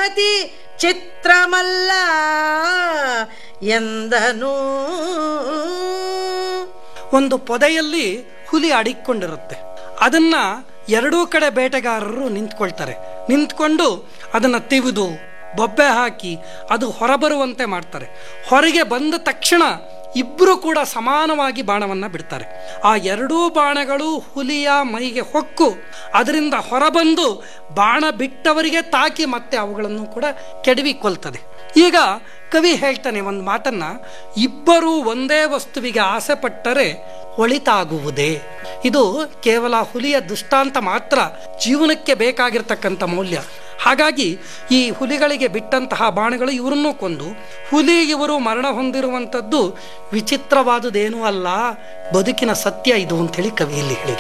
ಅತಿ ಚಿತ್ರಮಲ್ಲ ಎಂದನು ಒಂದು ಪೊದೆಯಲ್ಲಿ ಹುಲಿ ಅಡಿಕೊಂಡಿರುತ್ತೆ ಅದನ್ನ ಎರಡೂ ಕಡೆ ಬೇಟೆಗಾರರು ನಿಂತ್ಕೊಳ್ತಾರೆ ನಿಂತ್ಕೊಂಡು ಅದನ್ನ ತಿವಿದು ಬೊಬ್ಬೆ ಹಾಕಿ ಅದು ಹೊರಬರುವಂತೆ ಮಾಡ್ತಾರೆ ಹೊರಗೆ ಬಂದ ತಕ್ಷಣ ಇಬ್ಬರು ಕೂಡ ಸಮಾನವಾಗಿ ಬಾಣವನ್ನ ಬಿಡ್ತಾರೆ ಆ ಎರಡೂ ಬಾಣಗಳು ಹುಲಿಯ ಮೈಗೆ ಹೊಕ್ಕು ಅದರಿಂದ ಹೊರಬಂದು ಬಾಣ ಬಿಟ್ಟವರಿಗೆ ತಾಕಿ ಮತ್ತೆ ಅವುಗಳನ್ನು ಕೂಡ ಕೆಡವಿ ಕೊಲ್ತದೆ ಈಗ ಕವಿ ಹೇಳ್ತಾನೆ ಒಂದು ಮಾತನ್ನ ಇಬ್ಬರು ಒಂದೇ ವಸ್ತುವಿಗೆ ಆಸೆ ಪಟ್ಟರೆ ಒಳಿತಾಗುವುದೇ ಇದು ಕೇವಲ ಹುಲಿಯ ದೃಷ್ಟಾಂತ ಮಾತ್ರ ಜೀವನಕ್ಕೆ ಬೇಕಾಗಿರ್ತಕ್ಕಂಥ ಮೌಲ್ಯ ಹಾಗಾಗಿ ಈ ಹುಲಿಗಳಿಗೆ ಬಿಟ್ಟಂತಹ ಬಾಣಗಳು ಇವರನ್ನೂ ಕೊಂದು ಹುಲಿ ಇವರು ಮರಣ ಹೊಂದಿರುವಂಥದ್ದು ವಿಚಿತ್ರವಾದುದೇನೂ ಅಲ್ಲ ಬದುಕಿನ ಸತ್ಯ ಇದು ಅಂತೇಳಿ ಕವಿಯಲ್ಲಿ ಹೇಳಿದ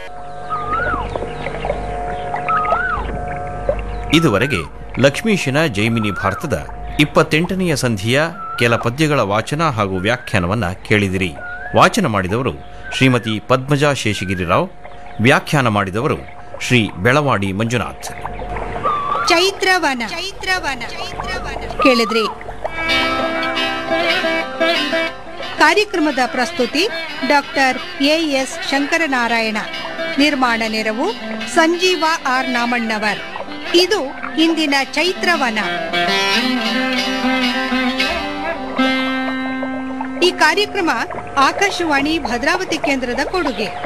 ಇದುವರೆಗೆ ಲಕ್ಷ್ಮೀಶನ ಜೈಮಿನಿ ಭಾರತದ ಇಪ್ಪತ್ತೆಂಟನೆಯ ಸಂಧಿಯ ಕೆಲ ಪದ್ಯಗಳ ವಾಚನ ಹಾಗೂ ವ್ಯಾಖ್ಯಾನವನ್ನ ಕೇಳಿದಿರಿ ವಾಚನ ಮಾಡಿದವರು ಶ್ರೀಮತಿ ಪದ್ಮಜಾ ಶೇಷಗಿರಿರಾವ್ ವ್ಯಾಖ್ಯಾನ ಮಾಡಿದವರು ಶ್ರೀ ಬೆಳವಾಡಿ ಮಂಜುನಾಥ್ ಚೈತ್ರವನ ಚೈತ್ರವನ ಕೇಳಿದ್ರಿ ಕಾರ್ಯಕ್ರಮದ ಪ್ರಸ್ತುತಿ ಡಾಕ್ಟರ್ ಎ ಎಸ್ ಶಂಕರನಾರಾಯಣ ನಿರ್ಮಾಣ ನೆರವು ಸಂಜೀವ ಆರ್ ನಾಮಣ್ಣವರ್ ಇದು ಇಂದಿನ ಚೈತ್ರವನ ಈ ಕಾರ್ಯಕ್ರಮ ಆಕಾಶವಾಣಿ ಭದ್ರಾವತಿ ಕೇಂದ್ರದ ಕೊಡುಗೆ